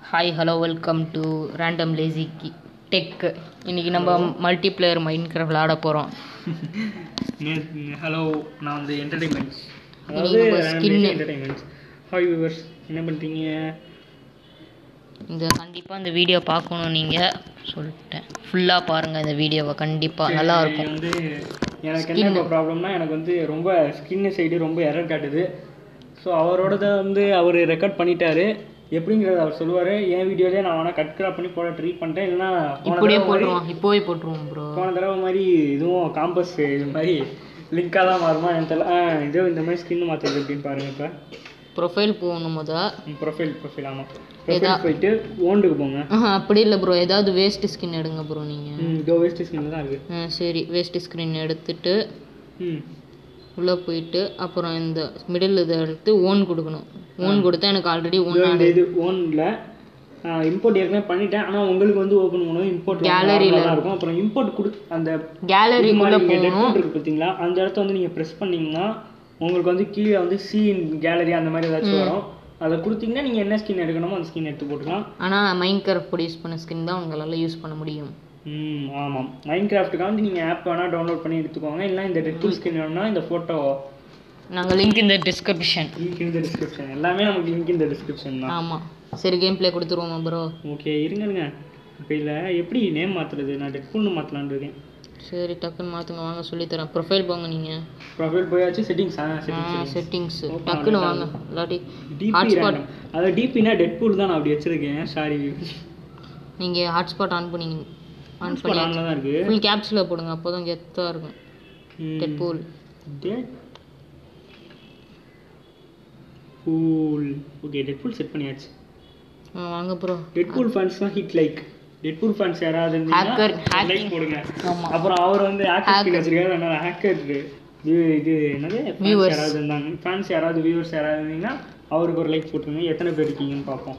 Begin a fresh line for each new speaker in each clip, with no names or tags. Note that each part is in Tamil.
Hi hello welcome to random lazy tech இன்னைக்கு நம்ம மல்டிப்ளேயர் மைண்ட் கிராஃப்ட் விளாட போகிறோம்
ஹலோ நான் வந்து என்டர்டைன்மெண்ட்ஸ்
இன்னைக்கு நம்ம skin.
என்டர்டைன்மெண்ட்ஸ் ஹாய் வியூவர்ஸ் என்ன பண்ணுறீங்க
இந்த கண்டிப்பாக இந்த வீடியோ பார்க்கணும் நீங்கள் சொல்லிட்டேன் ஃபுல்லாக பாருங்கள் இந்த வீடியோவை கண்டிப்பாக நல்லா இருக்கும்
வந்து எனக்கு என்ன இப்போ ப்ராப்ளம்னா எனக்கு வந்து ரொம்ப ஸ்கின் சைடு ரொம்ப எரர் காட்டுது ஸோ அவரோடத வந்து அவர் ரெக்கார்ட் பண்ணிட்டாரு எப்படிங்கிறத அவர் சொல்லுவார் என் வீடியோலேயே நான் வேணால் கட் கிராப் பண்ணி போட ட்ரை பண்ணிட்டேன் இல்லைன்னா போன
இப்படியே
தடவை மாதிரி
போட்டுருவோம் இப்போவே போட்டுருவோம் ப்ரோ
போன தடவை மாதிரி இதுவும் காம்பஸ் இது மாதிரி லிங்காக தான் மாறுமா எனக்கு தெரியல ஆ இதோ இந்த மாதிரி ஸ்கின் மாற்றுறது எப்படின்னு பாருங்க இப்போ
ப்ரொஃபைல் போகணும் முத
ப்ரொஃபைல் ப்ரொஃபைல் ஆமாம் ப்ரொஃபைல் போயிட்டு ஓண்டுக்கு போங்க
ஆஹா, அப்படி இல்லை ப்ரோ ஏதாவது வேஸ்ட் ஸ்கின் எடுங்க ப்ரோ நீங்கள்
ம் இதோ வேஸ்ட் ஸ்கின் தான் இருக்குது
சரி வேஸ்ட் ஸ்க்ரீன் எடுத்துட்டு
ம்
உள்ளே போயிட்டு அப்புறம் இந்த மிடில் இதை எடுத்து ஓன் கொடுக்கணும் ஓன் கொடுத்தா எனக்கு ஆல்ரெடி ஒன்
இதோ இந்த இது ஓனில் இம்போர்ட் ஏற்கனவே பண்ணிட்டேன் ஆனால் உங்களுக்கு வந்து ஓப்பன் பண்ணணும் இம்போர்ட்
Gallery-ல
தான் இருக்கும் அப்புறம் இம்போர்ட் கொடு அந்த
கேலரிக்குள்ளே
நீங்கள்
போகணும்
டெட்பூட் இருக்கு பார்த்தீங்களா அந்த இடத்த வந்து நீங்கள் ப்ரெஸ் பண்ணீங்கன்னா உங்களுக்கு வந்து கீழே வந்து சி இன் கேலரி அந்த மாதிரி ஏதாச்சும் வரும் அதை கொடுத்தீங்கன்னா நீங்கள் என்ன ஸ்கின் எடுக்கணுமோ அந்த ஸ்கின் எடுத்து போட்டுக்கலாம்
ஆனால் மைண்ட் கிராஃப்ட் ப்ரொடியூஸ் பண்ண ஸ்கின் தான் உங்களால் யூஸ் பண்ண முடியும்
ம் ஆமாம் மைண்ட் கிராஃப்ட்டுக்காக வந்து நீங்கள் ஆப் வேணால் டவுன்லோட் பண்ணி எடுத்துக்கோங்க இல்லை இந்த டெட்பூல் ஸ்கின் வேணும்னா இந்த ஃபோட்டோ
நாங்கள் லிங்க் இந்த டிஸ்கிரிப்ஷன்
லிங்க் இந்த டிஸ்கிரிப்ஷன் எல்லாமே நமக்கு லிங்க் இந்த டிஸ்கிரிப்ஷன் தான்
ஆமாம் சரி கேம் ப்ளே கொடுத்துருவோமா ப்ரோ
ஓகே இருங்க இப்போ இதில் எப்படி நேம் மாற்றுறது நான் டெட்பூல்னு மாற்றலான்னு இருக்கேன்
சரி டக்குன்னு மாற்றுங்க வாங்க சொல்லித்தரேன் ப்ரொஃபைல் போங்க நீங்கள்
ப்ரொஃபைல் போயாச்சு செட்டிங்ஸ் ஆ செட்டிங்ஸ்
செட்டிங்ஸ் டக்குன்னு வாங்க இல்லாட்டி
டிபி
ஹாட்ஸ்பாட்
ரேண்டம் அதாவது டிபினா டெட்பூல் தான் நான் அப்படி வச்சிருக்கேன் சாரி
நீங்கள் ஹாட்ஸ்பாட் ஆன் பண்ணி ஆன்
ஹாட்ஸ்பாட்
பண்ணி
ஆனில் தான் இருக்குது
ஃபுல் கேப்ஸில் போடுங்க அப்போ தான் கெத்தாக இருக்கும் Deadpool
dead pool okay Deadpool set பண்ணியாச்சு
வாங்க ப்ரோ
டெட்பூல் ஃபேன்ஸ் தான் ஹிட் லைக் டெட்பூல் ஃபேன்ஸ் யாராவது
Hacker,
இருந்தீங்கன்னா லைக் போடுங்க
ஆமாம்
அப்புறம் அவர் வந்து ஹேக்கர் ஸ்கின் வச்சிருக்காரு அதனால ஹேக்கர் இது என்னது fans யாராவது இருந்தாங்க ஃபேன்ஸ் யாராவது வியூவர்ஸ் யாராவது இருந்தீங்கன்னா அவருக்கு ஒரு லைக் போட்டுருங்க எத்தனை பேர் இருக்கீங்கன்னு பார்ப்போம்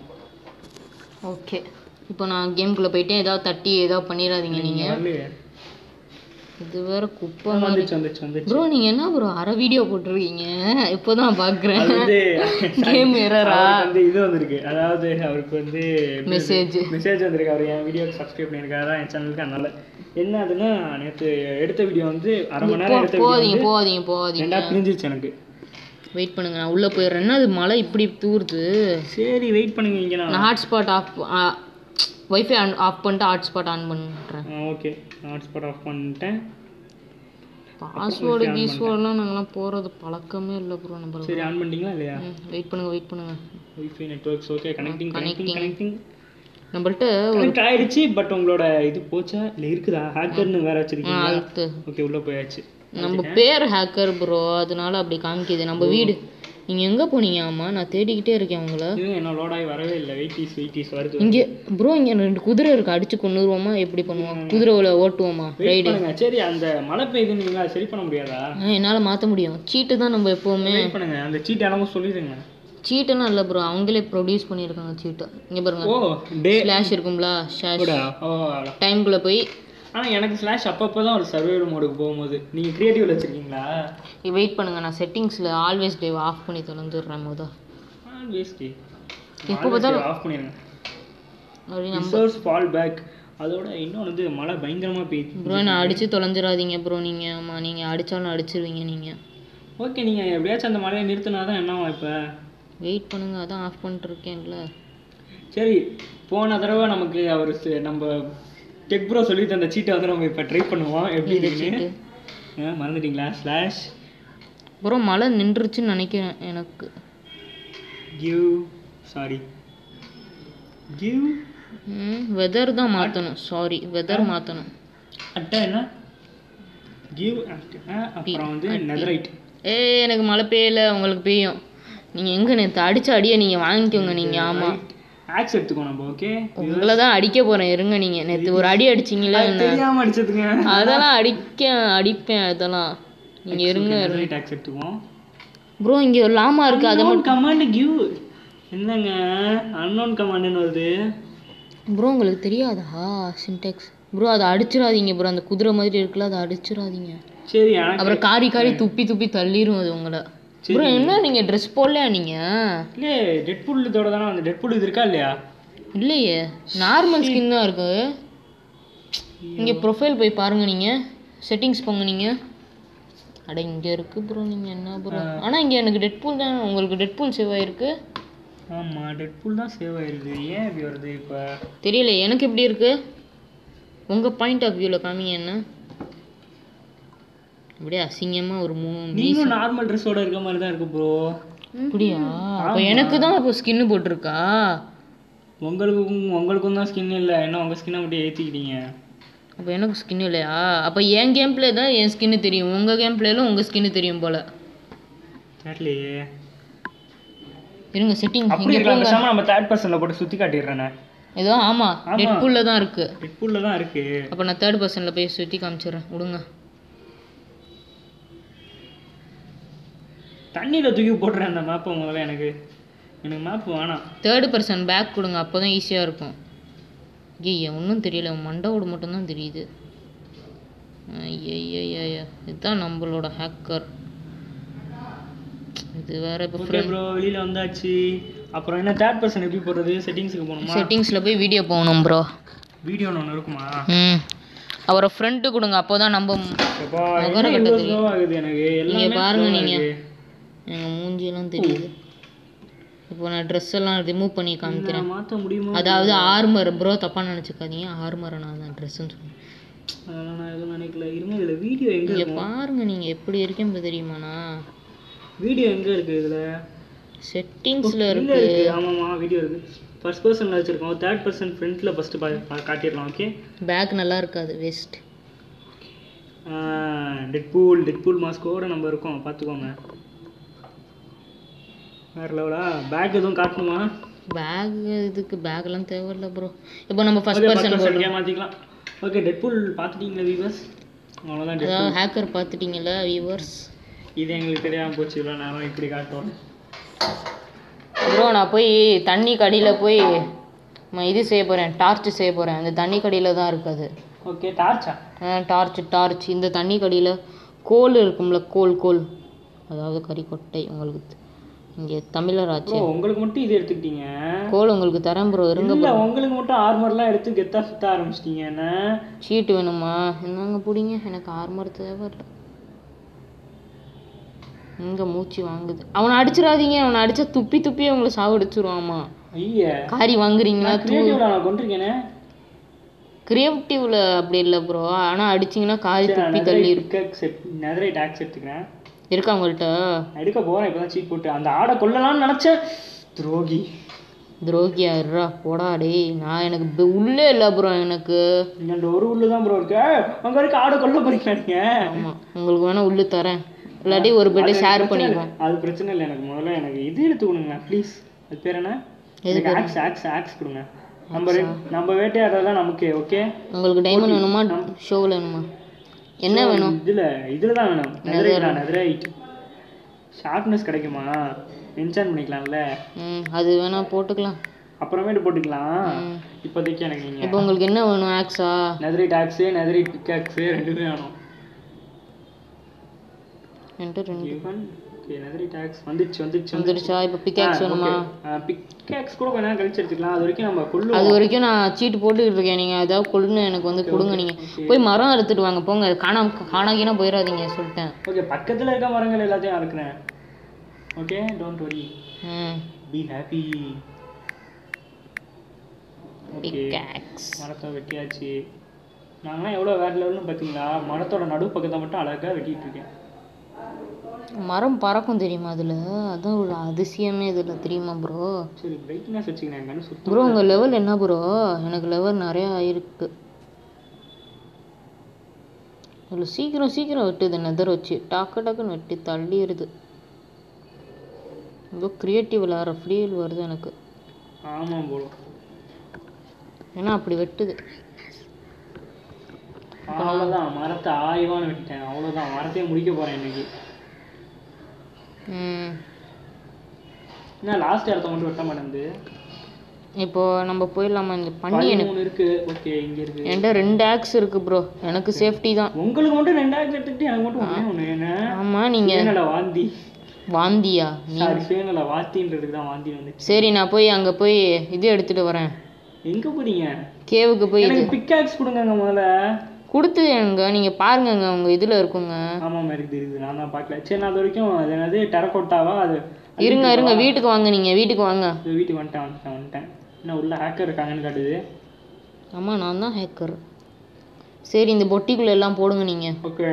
ஓகே இப்போ நான் கேம்குள்ளே போயிட்டேன் ஏதாவது தட்டி ஏதாவது பண்ணிடாதீங்க நீங்கள்
வரலையே
இது வேற குப்பை
வந்துச்சு வந்துச்சு வந்துச்சு
ப்ரோ நீங்கள் என்ன ப்ரோ அரை வீடியோ போட்டிருக்கீங்க இப்போ தான் பார்க்குறேன்
அது வந்து
கேம் எரரா
அவருக்கு வந்து இது வந்திருக்கு அதாவது அவருக்கு வந்து
மெசேஜ்
மெசேஜ் வந்திருக்கு அவர் என் வீடியோக்கு சப்ஸ்கிரைப் பண்ணியிருக்காரு என் சேனலுக்கு அதனால என்ன ஆகுதுன்னா நேற்று எடுத்த வீடியோ வந்து அரை மணி நேரம் எடுத்த வீடியோ
போகாதீங்க போகாதீங்க போகாதீங்க
ரெண்டா பிரிஞ்சிருச்சு எனக்கு
வெயிட் பண்ணுங்க நான் உள்ளே போயிடுறேன் என்ன அது மழை இப்படி தூருது
சரி வெயிட் பண்ணுங்க இங்கே நான்
நான் hotspot off wifi on off பண்ணிட்டு ஹாட்ஸ்பாட் ஆன் பண்ணுறேன்
ஓகே ஹாட்ஸ்பாட் ஆஃப் பண்ணிட்டேன்
பாஸ்வேர்டு கீஸ்வேர்டெலாம் நாங்களாம் போகிறது பழக்கமே இல்லை ப்ரோ நம்ம
சரி ஆன் பண்ணிட்டீங்களா இல்லையா
வெயிட் பண்ணுங்க வெயிட் பண்ணுங்க
wifi networks okay connecting connecting connecting
நம்மள்ட்ட
கனெக்ட் ஆயிடுச்சு பட் உங்களோட இது போச்சா இல்லை இருக்குதா ஹேக்கர்னு வேற வச்சிருக்கீங்களா
அடுத்து
ஓகே உள்ளே போயாச்சு
நம்ம பேர் ஹேக்கர் ப்ரோ அதனால அப்படி காமிக்குது நம்ம வீடு நீங்கள் எங்கே போனீங்க ஆமாம் நான் தேடிக்கிட்டே இருக்கேன் உங்களை
இதுவும் என்ன லோட் ஆகி வரவே இல்லை வெயிட்டிஸ் வெயிட்டிஸ் வருது
இங்கே ப்ரோ இங்கே ரெண்டு குதிரை இருக்கு அடிச்சு கொண்டுருவோமா எப்படி பண்ணுவோம் குதிரைவில் ஓட்டுவோமா
வெயிட் பண்ணுங்க சரி அந்த மழை பெய்யுது நீங்க அதை சரி பண்ண முடியாதா
என்னால் மாற்ற முடியும் சீட்டு தான் நம்ம எப்போவுமே
வெயிட் பண்ணுங்க அந்த சீட் எனக்கும் சொல்லிடுங்க
சீட்டெல்லாம் இல்லை ப்ரோ அவங்களே ப்ரொடியூஸ் பண்ணியிருக்காங்க சீட்டை இங்கே பாருங்க
ஓ டே
ஸ்லாஷ் இருக்கும்ல ஸ்லாஷ்
ஓ
டைம்குள்ளே போய்
ஆனா எனக்கு ஸ்லாஷ் அப்பப்போ தான் ஒரு சர்வைவல் மோடுக்கு போகும்போது நீங்க கிரியேட்டிவ்ல வச்சிருக்கீங்களா
வெயிட் பண்ணுங்க நான் செட்டிங்ஸில் ஆல்வேஸ் டேவ் ஆஃப் பண்ணி தொலைஞ்சிடுறேன் முத
வேஸ்டி
எப்போ பார்த்தாலும்
ஆஃப் பண்ணிடுங்க
அப்படி நம்ம
ரிசர்வ்ஸ் ஃபால் பேக் அதோட இன்னொன்று வந்து மழை பயங்கரமா பெய்யுது
ப்ரோ நான் அடித்து தொலைஞ்சிடாதீங்க ப்ரோ நீங்கள் ஆமாம் நீங்கள் அடித்தாலும் அடிச்சிருவீங்க நீங்கள்
ஓகே நீங்க எப்படியாச்சும் அந்த மழையை நிறுத்தினா தான் என்னவா இப்போ
வெயிட் பண்ணுங்க அதான் ஆஃப் பண்ணிட்டு இருக்கேன்ல
சரி போன தடவை நமக்கு அவர் ச- நம்ம டெக் ப்ரோ சொல்லி தந்த சீட்டை வந்து நம்ம இப்போ ட்ரை பண்ணுவோம் எப்படி இருக்குன்னு ஆ, மறந்துட்டீங்களா ஸ்லாஷ்
ப்ரோ மழை நின்றுச்சுன்னு நினைக்கிறேன் எனக்கு
கிவ் சாரி கிவ்
ம் வெதர் தான் மாற்றணும் சாரி வெதர் மாற்றணும்
அட்டை என்ன கிவ் அப்புறம் வந்து நெதரைட்
ஏ எனக்கு மழை பெய்யல உங்களுக்கு பெய்யும் நீங்கள் எங்கே நேற்று அடித்த அடியை நீங்கள் வாங்கிக்கோங்க நீங்கள் ஆமாம்
ஆக்ஸ் எடுத்துக்கோ நம்ம ஓகே
உங்களை தான் அடிக்க போகிறேன் இருங்க நீங்கள் நேற்று ஒரு அடி அடிச்சிங்களா என்ன
தெரியாம அடிச்சதுங்க
அதெல்லாம் அடிக்க அடிப்பேன் அதெல்லாம் நீங்கள் இருங்க
நெதரைட் ஆக்ஸ் எடுத்துக்குவோம்
ப்ரோ இங்கே ஒரு லாமா இருக்குது அதை
அன்னோன் கமாண்ட் கிவ் என்னங்க அன்னோன் கமாண்டுன்னு வருது
ப்ரோ உங்களுக்கு தெரியாதா சின்டெக்ஸ் ப்ரோ அதை அடிச்சிடாதீங்க ப்ரோ அந்த குதிரை மாதிரி இருக்குல்ல அதை அடிச்சிடாதீங்க
சரி எனக்கு
அப்புறம் காரி காரி துப்பி துப்பி தள்ளிரும் அது உங்களை ப்ரோ என்ன நீங்கள் ட்ரெஸ் போடலையா நீங்கள்
இல்லையே டெட்புல் இதோட தானே அந்த டெட்புல் இது இருக்கா இல்லையா
இல்லையே நார்மல் ஸ்கின் தான் இருக்கு இங்கே ப்ரொஃபைல் போய் பாருங்க நீங்கள் செட்டிங்ஸ் போங்க நீங்கள் அட இங்கே இருக்கு ப்ரோ நீங்கள் என்ன ப்ரோ ஆனால் இங்கே எனக்கு டெட்பூல் தான் உங்களுக்கு டெட்பூல் சேவ் ஆயிருக்கு
ஆமாம் டெட்பூல் தான் சேவ் ஆயிருக்கு ஏன் இப்படி வருது இப்போ
தெரியல எனக்கு எப்படி இருக்கு உங்கள் பாயிண்ட் ஆஃப் வியூவில் காமிங்க என்ன அப்படியே அசிங்கமாக ஒரு மூ
நீங்களும் நார்மல் ட்ரெஸ்ஸோட இருக்க மாதிரி தான் இருக்கு ப்ரோ
அப்படியா அப்போ எனக்கு தான் இப்போ ஸ்கின்னு போட்டிருக்கா
உங்களுக்கும் உங்களுக்கும் தான் ஸ்கின் இல்லை என்ன உங்கள் ஸ்கின்னை மட்டும் ஏற்றிக்கிட்டீங்க
அப்போ எனக்கு ஸ்கின் இல்லையா அப்போ என் கேம் பிளே தான் என் ஸ்கின்னு தெரியும் உங்கள் கேம் பிளேல உங்கள் ஸ்கின்னு தெரியும் போல்
தெரியலையே
இருங்க செட்டிங்
அப்படி
இங்கே
இருக்கலாம் பேசாம நம்ம தேர்ட் பர்சனில் போட்டு சுற்றி காட்டிடுறேனே
ஏதோ ஆமாம் டெட்பூலில் தான் இருக்குது
டெட்பூலில் தான் இருக்கு
அப்போ நான் தேர்ட் பர்சனில் போய் சுற்றி காமிச்சிடுறேன் விடுங்க
தண்ணியில் தூக்கி போட்டுறேன் அந்த மேப்பை முதல்ல எனக்கு எனக்கு மேப் வேணாம்
தேர்ட் பர்சன் பேக் கொடுங்க அப்போ தான் ஈஸியாக இருக்கும் ஐயா ஒன்றும் தெரியல மண்டவோடு மட்டும்தான் தெரியுது ஐயா இதுதான் நம்மளோட ஹேக்கர் இது வேற இப்போ
ஓகே ப்ரோ வெளியில் வந்தாச்சு அப்புறம் என்ன தேர்ட் பர்சன் எப்படி போடுறது செட்டிங்ஸுக்கு போகணுமா
செட்டிங்ஸில் போய் வீடியோ போகணும் ப்ரோ
வீடியோன்னு ஒன்று இருக்குமா
ம் அவரை ஃப்ரெண்டு கொடுங்க அப்போ தான் நம்ம
எப்பா என்ன இவ்வளோ ஸ்லோ ஆகுது எனக்கு எல்லாமே
பாருங்க
slow
நீங்க.
ஆகுது.
எங்கள் மூஞ்சியெல்லாம் தெரியுது இப்போ நான் ட்ரெஸ் எல்லாம் ரிமூவ் பண்ணி காமிக்கிறேன்
நான் மாற்ற முடியுமா
அதாவது ஆர்மர் ப்ரோ தப்பாக நினச்சிக்காதீங்க ஆர்மரை நான் தான் ட்ரெஸ்ஸுன்னு சொன்னேன்
அதெல்லாம் நான் எதுவும் நினைக்கல இருங்க இதில் வீடியோ எங்கே
இங்கே
இருக்கும்
பாருங்க நீங்கள் எப்படி இருக்கேன் தெரியுமாண்ணா
வீடியோ எங்கே இருக்குது இதில்
செட்டிங்ஸில்
இல்ல
இருக்கு
இருக்கு ஆமாம்மா வீடியோ இருக்கு ஃபர்ஸ்ட் பர்சனில் வச்சுருக்கோம் தேர்ட் பர்சன் ஃப்ரண்ட்டில் ஃபஸ்ட்டு பா காட்டிடலாம் ஓகே
பேக் நல்லா இருக்காது வேஸ்ட்
டெட்பூல் டெட்பூல் மாஸ்கோட நம்ம இருக்கோம் பார்த்துக்கோங்க வேற லெவலா பேக் எதுவும் காட்டணுமா
பேக் இதுக்கு பேக்லாம் தேவையில்ல ப்ரோ இப்போ நம்ம ஃபர்ஸ்ட் பர்சன்
பர்சன் மாற்றிக்கலாம் ஓகே டெட்பூல் பார்த்துட்டீங்களா வீவர்ஸ் அவ்வளோதான் டெட்
அதாவது ஹேக்கர் பார்த்துட்டீங்களா வியூவர்ஸ்
இது எங்களுக்கு தெரியாமல் போச்சு இவ்வளோ நேரம் இப்படி காட்டுவோம்
ப்ரோ நான் போய் தண்ணி கடியில் போய் ம- இது செய்ய போகிறேன் டார்ச் செய்ய போகிறேன் அந்த தண்ணி கடியில் தான் இருக்குது
ஓகே டார்ச்சா
டார்ச் டார்ச் இந்த தண்ணி கடியில் கோல் இருக்கும்ல கோல் கோல் அதாவது கறிக்கொட்டை உங்களுக்கு இங்கே தமிழராச்சு
ப்ரோ உங்களுக்கு மட்டும் இது எடுத்துக்கிட்டீங்க
கோல் உங்களுக்கு தரேன் ப்ரோ இருங்க
இல்லை உங்களுக்கு மட்டும் ஆர்மர்லாம் எடுத்து கெத்தா சுத்த ஆரம்பிச்சிட்டீங்க என்ன
சீட்டு வேணுமா என்னங்க பிடிங்க எனக்கு ஆர்மர் தேவையில்லை இங்கே மூச்சு வாங்குது அவனை அடிச்சிடாதீங்க அவனை அடிச்சா துப்பி துப்பி அவங்கள சாவடிச்சிருவாமா
ஐய
காரி வாங்குறீங்களா
கிரியேட்டிவ்ல நான் கொண்டிருக்கேனே
கிரியேட்டிவ்ல அப்படி இல்லை ப்ரோ ஆனால் அடிச்சிங்கன்னா காரி துப்பி தள்ளி
நெதரைட் ஆக்ஸ் எடுத்துக்கிறேன்
இருக்கா உங்கள்கிட்ட
நான் எடுக்க போறேன் இப்பதான் சீட் போட்டு அந்த ஆடை கொல்லலாம்னு நினைச்சேன் துரோகி
துரோகியா இருடா போடா டேய் நான் எனக்கு ப- உள்ளே இல்லை ப்ரோ எனக்கு
இந்த ஒரு உள்ளு தான் ப்ரோ இருக்கு அங்க இருக்க ஆடை கொல்ல போறீங்க நீங்க
ஆமாம் உங்களுக்கு வேணா உள்ளு தரேன் இல்லாட்டி ஒரு பெட்டு ஷேர் பண்ணிக்குவோம்
அது பிரச்சனை இல்லை எனக்கு முதல்ல எனக்கு இது எடுத்து கொடுங்க ப்ளீஸ் அது பேர் என்ன எனக்கு ஆக்ஸ் ஆக்ஸ் ஆக்ஸ் கொடுங்க நம்ம ரெ- நம்ம வேட்டையாடுறதுலாம் நமக்கு ஓகே
உங்களுக்கு டைமண்ட் வேணுமா ஷோவில் வேணுமா என்ன வேணும்
இதுல இதுல தான் வேணும் நெதரைட் நெதரைட் ஷார்ப்னஸ் கிடைக்குமா என்சான் பண்ணிக்கலாம்ல
ம் அது வேணா போட்டுக்கலாம்
அப்புறமேட்டு போட்டுக்கலாம்
ம்.
இப்போதைக்கு எனக்கு நீங்க
இப்போ உங்களுக்கு என்ன வேணும் ஆக்ஸா
நெதரைட் ஆக்ஸு நெதரைட் பிக்காக்ஸு ரெண்டுமே வேணும்
என்கிட்ட ரெண்டு
ஈவன் ஓகே நெதரைட் ஆக்ஸ் வந்துச்சு வந்துச்சு
வந்துடுச்சா இப்போ பிக்காக்ஸ் வேணுமா
பிக்காக்ஸ் கூட கொஞ்ச நேரம் கழிச்சு எடுத்துக்கலாம் அது வரைக்கும் நம்ம கொள்ளுவோம்
அது வரைக்கும் நான் சீட்டு போட்டுக்கிட்டு இருக்கேன் நீங்கள் ஏதாவது கொள்ளுன்னு எனக்கு வந்து கொடுங்க நீங்கள் போய் மரம் அறுத்துட்டு வாங்க போங்க காணாம காணாக்கினா போயிடாதீங்க சொல்லிட்டேன்
ஓகே பக்கத்துல இருக்க மரங்கள் எல்லாத்தையும் அறுக்கிறேன் ஓகே டோன்ட் வரி
ம்
பி ஹாப்பி ஓகே
பிக்காக்ஸ்
மரத்தை வெட்டியாச்சு நாங்களாம் எவ்வளோ வேற லெவல்னு பார்த்தீங்களா மரத்தோட நடு பக்கத்தை மட்டும் அழகாக வெட்டிட்டு இருக்கேன்
மரம் பறக்கும் தெரியுமா அதில் அதான் ஒரு அதிசயமே இதில் தெரியுமா ப்ரோ
சரி பிரைட்னஸ் வச்சுக்கிறேன் கண்ணு சுத்தம்
ப்ரோ உங்கள் லெவல் என்ன ப்ரோ எனக்கு லெவல் நிறையா ஆயிருக்கு இவ்வளோ சீக்கிரம் சீக்கிரம் வெட்டுது நெதர் வச்சு டக்கு டக்குன்னு வெட்டி தள்ளிடுது ஏதோ க்ரியேட்டிவ் விளாட்ற ஃபீல் வருது எனக்கு
ஆமாம் போல
ஏன்னா அப்படி வெட்டுது
அவ்வளோதான் மரத்தை ஆய்வான்னு வெட்டிட்டேன் அவ்வளோதான் மரத்தையே முடிக்க போகிறேன் இன்னைக்கு
ம்
என்ன லாஸ்ட் இடத்த மட்டும் வெட்ட மாட்டேங்குது
இப்போ நம்ம போயிடலாமா இந்த பண்ணி எனக்கு
பதிமூணு இருக்கு ஓகே இங்க இருக்கு
என்கிட்ட ரெண்டு ஆக்ஸ் இருக்கு ப்ரோ எனக்கு சேஃப்டி தான்
உங்களுக்கு மட்டும் ரெண்டாயிரத்தி எடுத்துக்கிட்டு எனக்கு மட்டும் ஒண்ணே ஒன்று என்ன
ஆமாம் நீங்கள்
சுயநல வாந்தி
வாந்தியா நீ
சாரி சுயநல வாத்தின்றதுக்கு தான் வாந்தி வந்துச்சு
சரி நான் போய் அங்கே போய் இது எடுத்துகிட்டு வரேன்
எங்க போறீங்க
கேவுக்கு போய்
எனக்கு பிக்காக்ஸ் கொடுங்கங்க முதல்ல
கொடுத்துங்க நீங்கள் பாருங்கங்க உங்கள் இதில் இருக்குங்க
ஆமாம் இருக்குது இருக்குது நான் தான் பார்க்கல சரி நான் அது வரைக்கும் அது என்னது டெரக்கோட்டாவா அது
இருங்க இருங்க வீட்டுக்கு வாங்க நீங்கள் வீட்டுக்கு வாங்க
இது வீட்டுக்கு வந்துட்டேன் வந்துட்டேன் வந்துட்டேன் என்ன உள்ள ஹேக்கர் இருக்காங்கன்னு காட்டுது
ஆமாம் நான் தான் ஹேக்கர் சரி இந்த பொட்டிக்குள்ள எல்லாம் போடுங்க நீங்கள்
ஓகே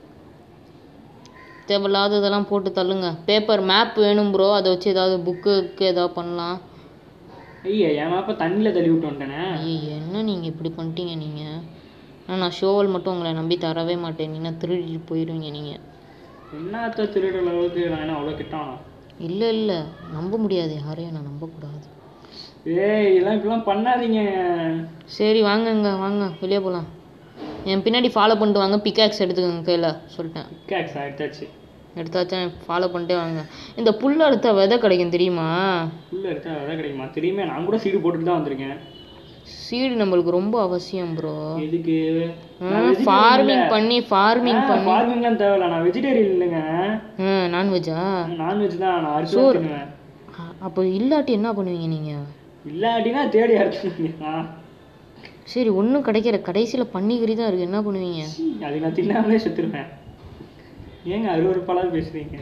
தேவையில்லாததெல்லாம் போட்டு தள்ளுங்க பேப்பர் மேப் வேணும் ப்ரோ அதை வச்சு ஏதாவது புக்குக்கு ஏதாவது பண்ணலாம்
ஐயா என் மேப்பை தண்ணியில் தள்ளி விட்டு வந்துட்டேனே
ஐய என்ன நீங்கள் இப்படி பண்ணிட்டீங்க நீங்கள் ஆனால் நான் ஷோவல் மட்டும் உங்களை நம்பி தரவே மாட்டேன் நீங்க திருடிட்டு போயிடுவீங்க நீங்கள்
என்னத்த திருடுற அளவுக்கு நான் என்ன அவ்வளோ கிட்டானா
இல்லை இல்லை நம்ப முடியாது யாரையும் நான் நம்பக்கூடாது
ஏய் இதெல்லாம் இப்படிலாம் பண்ணாதீங்க
சரி வாங்கங்க வாங்க வெளியே போகலாம் என் பின்னாடி ஃபாலோ பண்ணிட்டு வாங்க பிக்காக்ஸ் எடுத்துக்கோங்க கையில் சொல்லிட்டேன்
பிக்காக்ஸ் எடுத்தாச்சு
எடுத்தாச்சும் ஃபாலோ பண்ணிட்டே வாங்க இந்த புல் அறுத்த விதை கிடைக்கும் தெரியுமா
உள்ள எடுத்தா அதான் கிடைக்குமா தெரியுமே நான் கூட சீடு போட்டுட்டு தான் வந்திருக்கேன்
சீடு நம்மளுக்கு ரொம்ப அவசியம் ப்ரோ
எதுக்கு
ஃபார்மிங் பண்ணி ஃபார்மிங்
ஃபார்மிங்லாம் தேவையில்ல நான் வெஜிடேரியன் இல்லைங்க
நான்வெஜ்ஜா
நான்வெஜ் தான் நான் அரிசி தான் தின்னுவேன்
அப்போ இல்லாட்டி என்ன பண்ணுவீங்க நீங்கள்
இல்லாட்டினா தேடி அரைச்சுங்க
சரி ஒன்றும் கிடைக்கிற கடைசியில் பன்னிக்கறி தான் இருக்குது என்ன பண்ணுவீங்க
அது நான் தின்னாமலே செத்துருவேன் ஏங்க அறுவறுப்பாலாம் பேசுறீங்க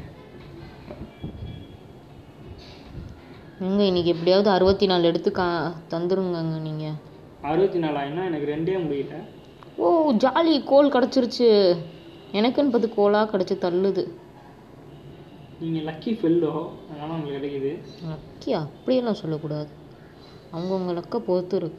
எங்க இன்னைக்கு எப்படியாவது அறுபத்தி நாலு எடுத்து கா தந்துருங்கங்க நீங்கள்
அறுபத்தி நாலாயினா எனக்கு ரெண்டே முடியல
ஓ ஜாலி கோல் கிடச்சிருச்சு எனக்குன்னு பார்த்து கோலாக கிடச்சி தள்ளுது
நீங்க லக்கி ஃபெல்லோ அதனால உங்களுக்கு கிடைக்குது
லக்கி அப்படியெல்லாம் சொல்லக்கூடாது அவங்கவுங்க லக்கை பொறுத்து இருக்கு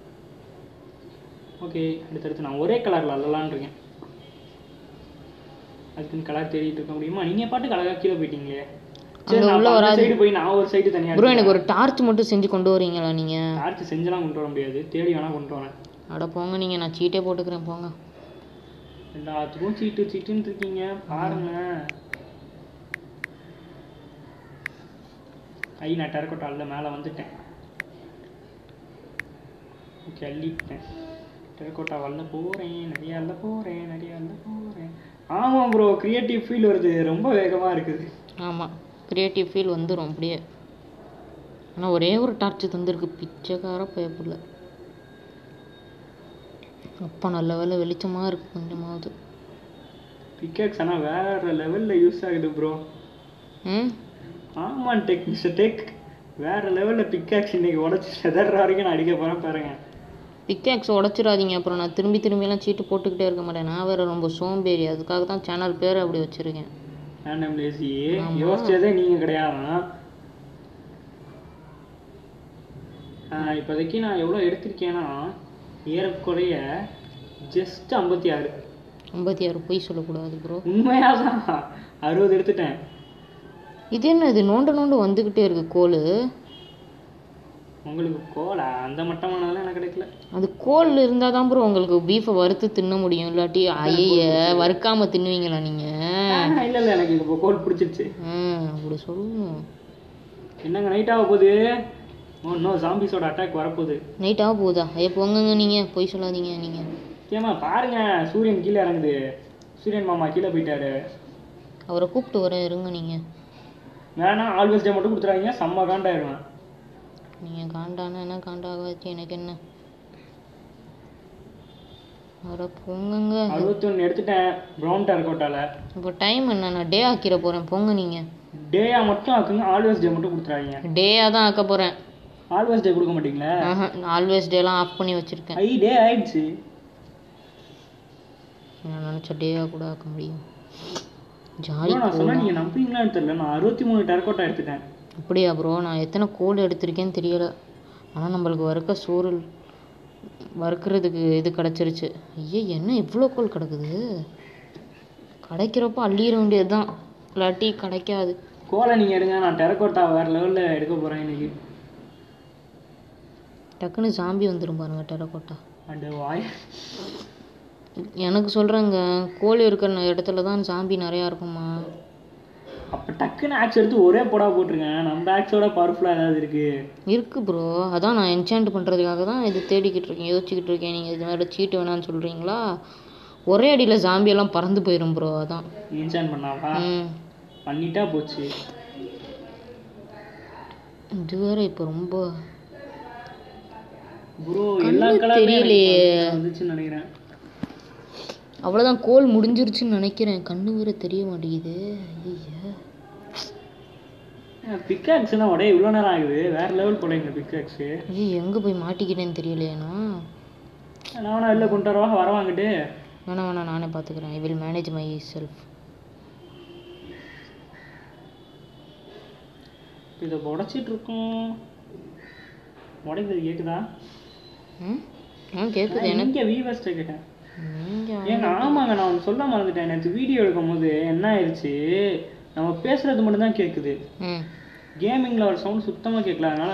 ஓகே அடுத்தடுத்து நான் ஒரே கலரில் அல்லலான்னு இருக்கேன் அதுக்குன்னு கலர் தேடிட்டு இருக்க முடியுமா நீங்க பாட்டுக்கு அழகா கீழே போயிட்டீங்களே சரி
அங்க
நான்
உள்ள
அந்த சைடு போய் நான் ஒரு சைடு தனியா
ப்ரோ எனக்கு ஒரு டார்ச் மட்டும் செஞ்சு கொண்டு வரீங்களா நீங்கள்
டார்ச் செஞ்செல்லாம் கொண்டு வர முடியாது தேடி வேணா கொண்டு வரேன்
அட போங்க நீங்கள் நான் சீட்டே போட்டுக்கிறேன் போங்க
எல்லாத்துக்கும் சீட்டு சீட்டுன்னு இருக்கீங்க பாருங்க ஐ நான் டெரக்கோட்டா அல்ல மேலே வந்துட்டேன் ஓகே அள்ளிட்டேன் டெரக்கோட்டா வல்ல போகிறேன் நிறைய அள்ள போகிறேன் நிறைய அள்ள போகிறேன் ஆமாம் ப்ரோ கிரியேட்டிவ் ஃபீல் வருது ரொம்ப வேகமாக இருக்குது
ஆமாம் க்ரியேட்டிவ் ஃபீல் வந்துடும் அப்படியே ஆனால் ஒரே ஒரு டார்ச் தந்திருக்கு பிச்சைக்கார பயப்புல அப்பா நல்ல வேலை வெளிச்சமாக இருக்கு கொஞ்சமாவது
பிக்கேக்ஸ் ஆனால் வேற லெவலில் யூஸ் ஆகுது ப்ரோ
ம்
ஆமாம் டெக் மிஸ்டர் டெக் வேற லெவலில் பிக்காக்ஸ் இன்னைக்கு உடச்சி செதற வரைக்கும் நான் அடிக்க போகிறேன் பாருங்க
பிக்காக்ஸ் உடச்சிடாதீங்க அப்புறம் நான் திரும்பி திரும்பிலாம் சீட்டு போட்டுக்கிட்டே இருக்க மாட்டேன் நான் வேறு ரொம்ப சோம்பேறி அதுக்காக தான் சேனல் பேர் அப்படி வச்சுருக்கேன்
ரேண்டம் லேசி யோசிச்சதே நீங்கள் கிடையாதான் இப்போதைக்கு நான் எவ்வளோ எடுத்திருக்கேன்னா ஏறக்குறைய ஜஸ்ட் ஐம்பத்தி ஆறு
ஐம்பத்தி ஆறு பொய் சொல்லக்கூடாது ப்ரோ
உண்மையாக தான் அறுபது எடுத்துட்டேன்
இது என்ன இது நோண்ட நோண்டு வந்துக்கிட்டே இருக்கு கோல்
உங்களுக்கு கோலா அந்த மட்டமானதெல்லாம் எனக்கு கிடைக்கல
அது கோல் இருந்தால் தான் ப்ரோ உங்களுக்கு பீஃபை வறுத்து தின்ன முடியும் இல்லாட்டி ஐய வறுக்காமல் தின்னுவீங்களா நீங்கள்
இல்லை இல்லை எனக்கு இப்போ கோல் பிடிச்சிருச்சு
ம் அப்படி சொல்லுங்க
என்னங்க நைட் ஆக போகுது ஓ இன்னும் ஜாம்பிஸோட அட்டாக் வரப்போகுது
நைட்டாக போகுதா ஐயா போங்கங்க நீங்கள் பொய் சொல்லாதீங்க நீங்கள்
ஏமா பாருங்க சூரியன் கீழே இறங்குது சூரியன் மாமா கீழே போயிட்டாரு
அவரை கூப்பிட்டு வரேன் இருங்க நீங்கள்
வேணா ஆல்வேஸ் டே மட்டும் கொடுத்துறாங்க செம்ம காண்டாயிருவேன்
நீங்கள் காண்டானா என்ன காண்டாகாச்சு எனக்கு என்ன அவரை போங்கங்க
அறுபத்தொன்று எடுத்துட்டேன் ப்ரௌன் டெரக்கோட்டால
இப்போ டைம் என்ன நான் டே ஆக்கிற போகிறேன் போங்க நீங்கள்
டேயா மட்டும் ஆக்குங்க ஆல்வேஸ் டே மட்டும் கொடுத்துறாங்க
டேயாக தான் ஆக்க போகிறேன்
ஆல்வேஸ் டே கொடுக்க மாட்டீங்களா
ஆஹா ஆல்வேஸ் டேலாம் ஆஃப் பண்ணி வச்சுருக்கேன்
ஐ டே ஆயிடுச்சு
நான் நினச்ச டேயாக கூட ஆக்க முடியும் ஜாலி
bro, நான் சொன்னா நீங்க நம்புவீங்களான்னு தெரியல நான் அறுபத்தி மூணு டெரக்கோட்டா எடுத்துட்டேன்
அப்படியா ப்ரோ நான் எத்தனை கோல் எடுத்திருக்கேன்னு தெரியல ஆனால் நம்மளுக்கு வறுக்க சோறு வறுக்கிறதுக்கு இது கிடச்சிருச்சு ஐயே என்ன இவ்வளோ கோல் கிடக்குது கிடைக்கிறப்ப அள்ளிட வேண்டியது தான் இல்லாட்டி கிடைக்காது
கோலை நீங்க எடுங்க நான் டெரக்கோட்டா வேற லெவல்ல எடுக்க போறேன் இன்னைக்கு
டக்குன்னு சாம்பி வந்துடும் பாருங்க டெரக்கோட்டா
அந்த வாய்
எனக்கு சொல்கிறேங்க கோழி இருக்கிற இடத்துல தான் சாம்பி நிறையா இருக்குமா
அப்ப டக்குன்னு ஆக்ஸ் எடுத்து ஒரே போடா போட்டுருங்க நம்ம ஆக்ஸோட பவர்ஃபுல்லா ஏதாவது இருக்கு
இருக்கு ப்ரோ அதான் நான் என்சாண்ட் பண்ணுறதுக்காக தான் இது தேடிக்கிட்டு இருக்கேன் யோசிச்சுக்கிட்டு இருக்கேன் நீங்கள் இது மாதிரி சீட்டு வேணான்னு சொல்கிறீங்களா ஒரே அடியில் ஜாம்பியெல்லாம் பறந்து போயிடும் ப்ரோ அதான்
இன்சான் பண்ணாவா
ம்
பண்ணிட்டா போச்சு
இது வேற இப்போ ரொம்ப
ப்ரோ எல்லா கலருமே
தெரியலையே.
வந்துச்சுன்னு நினைக்கிறேன்
அவ்வளோதான் கோல் முடிஞ்சிருச்சுன்னு நினைக்கிறேன் கண்ணு வேற தெரிய மாட்டேங்குது ஐயா
பிக்காக்ஸ்லாம் உடைய இவ்வளோ நேரம் ஆகுது வேற லெவல் போல இந்த பிக்காக்ஸு
ஐயோ எங்கே போய் மாட்டிக்கிட்டேன்னு தெரியலையேண்ணா
நான் வேணா வெளில கொண்டு வரவா வர வாங்கிட்டு
வேணாம் வேணாம் நானே பார்த்துக்கிறேன் I will manage myself
இதை உடச்சிட்டு இருக்கோம் உடைக்கிறது கேக்குதா
ம் ஆ கேட்குது எனக்கு
இங்கே வீவர்ஸ்ட்டை கேட்டேன்
நீங்கள்
ஏங்க ஆமாங்க நான் ஒன்று சொல்ல மறந்துட்டேன் நேற்று வீடியோ எடுக்கும் போது என்ன ஆயிடுச்சு நம்ம பேசுறது மட்டும் தான் கேட்குது
ம்
கேமிங்கில் ஒரு சவுண்ட் சுத்தமாக கேட்கல அதனால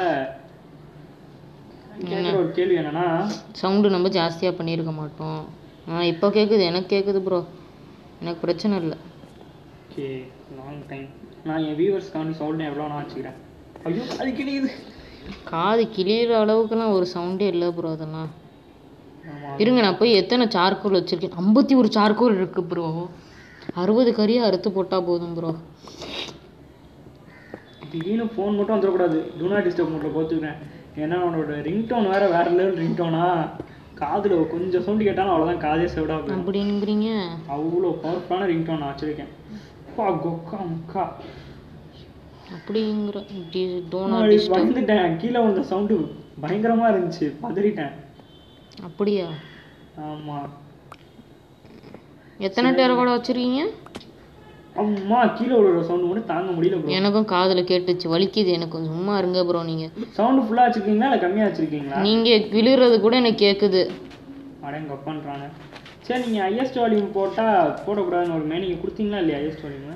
கேட்குற ஒரு கேள்வி என்னன்னா
சவுண்டு நம்ம ஜாஸ்தியாக பண்ணியிருக்க மாட்டோம் ஆ இப்போ கேட்குது எனக்கு கேட்குது ப்ரோ எனக்கு பிரச்சனை இல்லை
ஓகே லாங் டைம் நான் என் வியூவர்ஸ்க்கான சவுண்ட் எவ்வளோ நான் வச்சுக்கிறேன் ஐயோ அது கிளியுது
காது கிளியிற அளவுக்குலாம் ஒரு சவுண்டே இல்லை ப்ரோ அதெல்லாம்
ஆமாம்
இருங்க நான் போய் எத்தனை சார்கோல் வச்சுருக்கேன் ஐம்பத்தி ஒரு சார்கோல் இருக்குது ப்ரோ அறுபது கறியை அறுத்து போட்டால் போதும் ப்ரோ
திடீர்னு ஃபோன் மட்டும் வந்துடக்கூடாது டூ நாட் டிஸ்டர்ப் மோட்டில் போத்துக்கிறேன் ஏன்னா அவனோட ரிங்டோன் வேற வேற லெவல் ரிங்டோனா காதில் கொஞ்சம் சவுண்டு கேட்டாலும் அவ்வளோதான் காதே செவிடா போயிடும்
அப்படிங்கிறீங்க
அவ்வளோ பவர்ஃபுல்லான ரிங்டோன் நான் வச்சுருக்கேன் அப்பா கொக்கா முக்கா
அப்படிங்கிற டோனா
நான் வந்துட்டேன் கீழே வந்த சவுண்டு பயங்கரமாக இருந்துச்சு பதறிட்டேன்
அப்படியா
ஆமாம்
எத்தனை டெரகோட வச்சுருக்கீங்க
அம்மா கீழே விழுற சவுண்டு மட்டும் தாங்க முடியல ப்ரோ
எனக்கும் காதில் கேட்டுச்சு வலிக்குது எனக்கு கொஞ்சம் சும்மா இருங்க ப்ரோ நீங்கள்
சவுண்டு ஃபுல்லாக வச்சுருக்கீங்களா இல்லை கம்மியாக வச்சுருக்கீங்களா
நீங்கள் விழுறது கூட எனக்கு கேட்குது
அடங்க அப்பான்றாங்க சரி நீங்கள் ஹையஸ்ட் வால்யூம் போட்டால் போடக்கூடாதுன்னு ஒரு மே நீங்கள் கொடுத்தீங்களா இல்லையா ஹையஸ்ட் வால்யூம்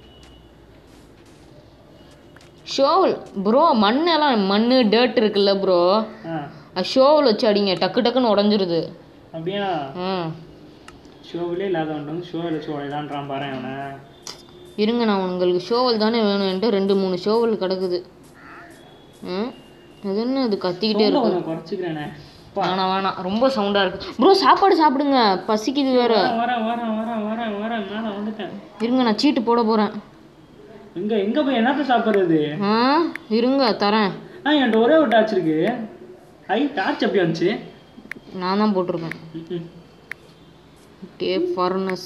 ஷோவல் ப்ரோ மண்ணெல்லாம் மண் டேர்ட் இருக்குல்ல ப்ரோ
ஆ
அது ஷோவல் வச்சு அடிங்க டக்கு டக்குன்னு உடஞ்சிருது
அப்படியா
ம்
ஷோவிலே இல்லாதவன் வந்து ஷோவில் வச்சு உடையலான்றான் பாரு அவனை
இருங்க நான் உங்களுக்கு ஷோவல் தானே வேணும்ன்ட்டு ரெண்டு மூணு ஷோவல் கிடக்குது ம் அது என்ன அது கத்திக்கிட்டே
சவுண்டை
இருக்கு
கொஞ்சம் குறைச்சிக்கிறேனே
வேணாம் வேணாம் ரொம்ப சவுண்டாக இருக்கு ப்ரோ சாப்பாடு சாப்பிடுங்க பசிக்குது வேற
வரேன் வரேன் வரேன் வரேன் வரேன் மேலே வந்துட்டேன்
இருங்க நான் சீட்டு போட போகிறேன்
எங்க எங்க போய் என்னத்த சாப்பிட்றது
ஆ இருங்க தரேன்
ஆ என்கிட்ட ஒரே ஒரு டார்ச் இருக்கு ஐ டார்ச் எப்படி வந்துச்சு
நான் தான் போட்டிருக்கேன்
ம்ம்.
டே ஃபர்னஸ்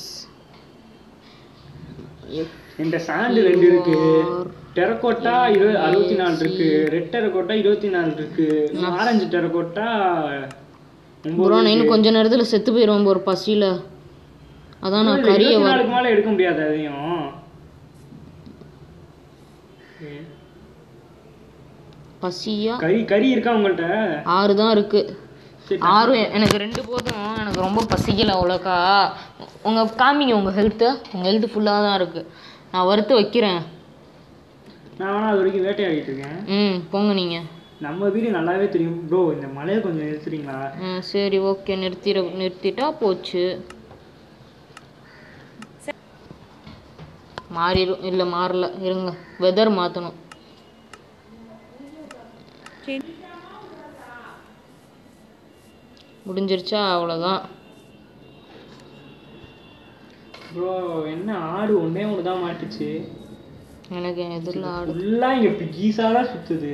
என்கிட்ட சாண்டு ரெண்டு இருக்கு டெரக்கோட்டா இரு அறுபத்தி நாலு இருக்கு ரெட் டெரக்கோட்டா இருபத்தி நாலு இருக்கு ஆரஞ்சு டெரக்கோட்டா ஒன்பது
ப்ரோ நான் இன்னும் கொஞ்ச நேரத்தில் செத்து போயிடுவேன் ஒரு பசியில் அதான் நான் கறியை
இருபத்தி
வ
நாலுக்கு மேலே எடுக்க முடியாது அதையும்
பசியா
கறி கறி இருக்கா உங்கள்கிட்ட
ஆறு தான் இருக்கு
சரி
ஆறு எனக்கு ரெண்டு போதும் எனக்கு ரொம்ப பசிக்கல அவ்வளோக்கா உங்கள் காமிங்க உங்கள் ஹெல்த்து உங்கள் ஹெல்த்து ஃபுல்லாக தான் இருக்கு நான் வறுத்து வைக்கிறேன்
நான் வேணா அது வரைக்கும் வேட்டையாடிட்டு இருக்கேன்
ம் போங்க நீங்கள்
நம்ம வீடு நல்லாவே தெரியும் ப்ரோ இந்த மலையை கொஞ்சம் நிறுத்துறீங்களா
ம் சரி ஓகே நிறுத்திட நிறுத்திட்டா போச்சு மாறிடும் இல்லை மாறல இருங்க வெதர் மாற்றணும் முடிஞ்சிருச்சா அவ்வளோதான்
ப்ரோ என்ன ஆடு ஒன்றே ஒன்று தான் மாட்டுச்சு
எனக்கு என் எதிரில் ஆடு
ஃபுல்லாக இங்கே பிகீஸாக சுற்றுது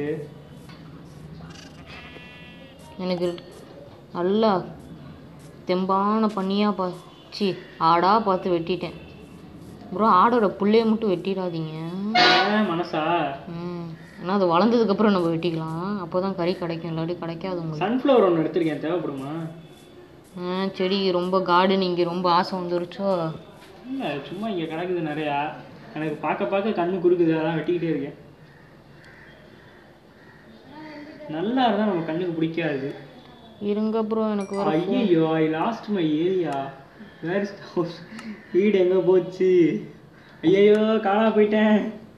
எனக்கு நல்லா தெம்பான பண்ணியாக பா சி ஆடாக பார்த்து வெட்டிட்டேன் ப்ரோ ஆடோட புள்ளைய மட்டும் வெட்டிடாதீங்க
ஏன் மனசா
ம் ஏன்னா அது வளர்ந்ததுக்கப்புறம் நம்ம வெட்டிக்கலாம் அப்போ தான் கறி கிடைக்கும் இல்லாட்டி கிடைக்காது உங்களுக்கு
சன்ஃப்ளவர் ஒன்று எடுத்திருக்கேன் தேவைப்படுமா
ஆ செடி ரொம்ப கார்டனிங்கு ரொம்ப ஆசை வந்துருச்சோ
இல்லை சும்மா இங்கே கிடக்குது நிறையா எனக்கு பார்க்க பார்க்க கண்ணு குறுக்குது அதான் வெட்டிக்கிட்டே இருக்கேன் நல்லா இருந்தால் நம்ம கண்ணுக்கு பிடிக்காது
இருங்க ப்ரோ எனக்கு வர
ஐயோ I lost my area where is house வீடு எங்கே போச்சு ஐயையோ காணா போயிட்டேன்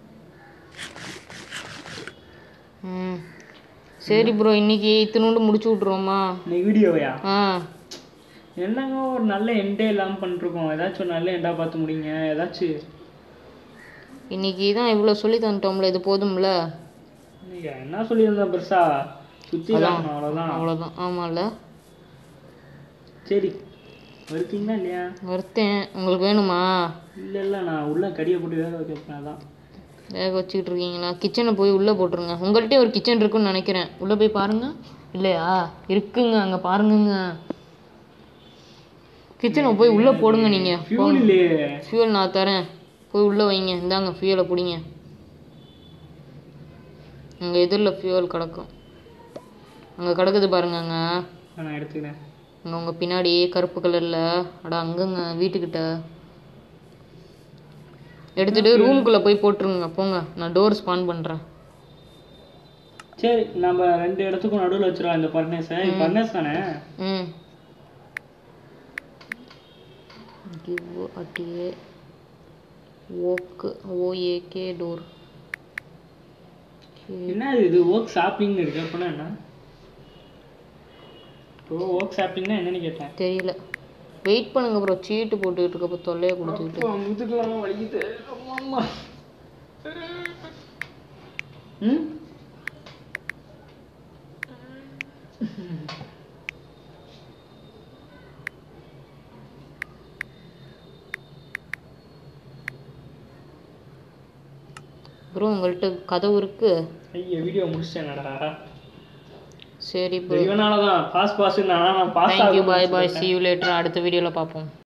ம் சரி ப்ரோ இன்னைக்கு இத்தினோண்டு முடிச்சு விட்ருவோமா
இன்னைக்கு வீடியோவையா
ஆ
என்னங்க ஒரு நல்ல எண்டே இல்லாமல் பண்ணிருக்கோம் ஏதாச்சும் ஒரு நல்ல எண்டா பார்த்து முடிங்க ஏதாச்சும்
இன்னைக்கு தான் இவ்வளோ சொல்லி தந்துட்டோம்ல இது போதும்ல
நீங்க என்ன சொல்லியிருந்தேன் பெருசா சுற்றி தான் அவ்வளோதான்
அவ்வளோதான் ஆமாம்ல
சரி வருத்தீங்களா இல்லையா
வறுத்தேன் உங்களுக்கு வேணுமா
இல்லை இல்லை நான் உள்ள கடியை போட்டு வேக வைக்கிறேன் அதான்
வேக வச்சுக்கிட்டு இருக்கீங்களா கிச்சனை போய் உள்ளே போட்டுருங்க உங்கள்கிட்ட ஒரு கிச்சன் இருக்குன்னு நினைக்கிறேன் உள்ளே போய் பாருங்க இல்லையா இருக்குங்க அங்கே பாருங்கங்க கிச்சனை போய் உள்ளே போடுங்க நீங்கள்
ஃபியூல் இல்லையே
ஃபியூல் நான் தரேன் போய் உள்ளே வைங்க இந்தாங்க ஃபியூலை பிடிங்க அங்கே எதிரில் ஃபியூல் கிடக்கும் அங்கே கிடக்குது பாருங்க அங்கே
நான் எடுத்துக்கிறேன்
அங்கே உங்கள் பின்னாடி கருப்பு கலரில் அட அங்கங்க வீட்டுக்கிட்ட எடுத்துட்டு ரூமுக்குள்ளே போய் போட்டுருங்க போங்க நான் டோர் ஸ்பான் பண்ணுறேன்
சரி நம்ம ரெண்டு இடத்துக்கும் நடுவில் வச்சிருவோம் இந்த பர்னேஸை இது பர்னேஸ் தானே
ம் கிவ் அட்டியே ஓக்கு ஓஏகே டோர்
என்ன இது ஒர்க் ஷாப்பிங்னு இருக்கு அப்படின்னா என்ன இப்போ ஒர்க் ஷாப்பிங்னா என்னன்னு கேட்டேன்
தெரியல வெயிட் பண்ணுங்க ப்ரோ சீட்டு போட்டுக்கிட்டு இருக்கப்போ தொல்லையை கொடுத்துக்கிட்டு
அப்பா, முதுகுலாம் வலிக்குது அம்மா ம்
ப்ரோ உங்கள்கிட்ட கதவு இருக்கு
ஐயா வீடியோ முடிச்சிட்டேனடா
சரி ப்ரோ
இவனால தான் பாஸ் பாஸ் நான் boss
thank you bye bye see you later அடுத்த வீடியோவில் பார்ப்போம்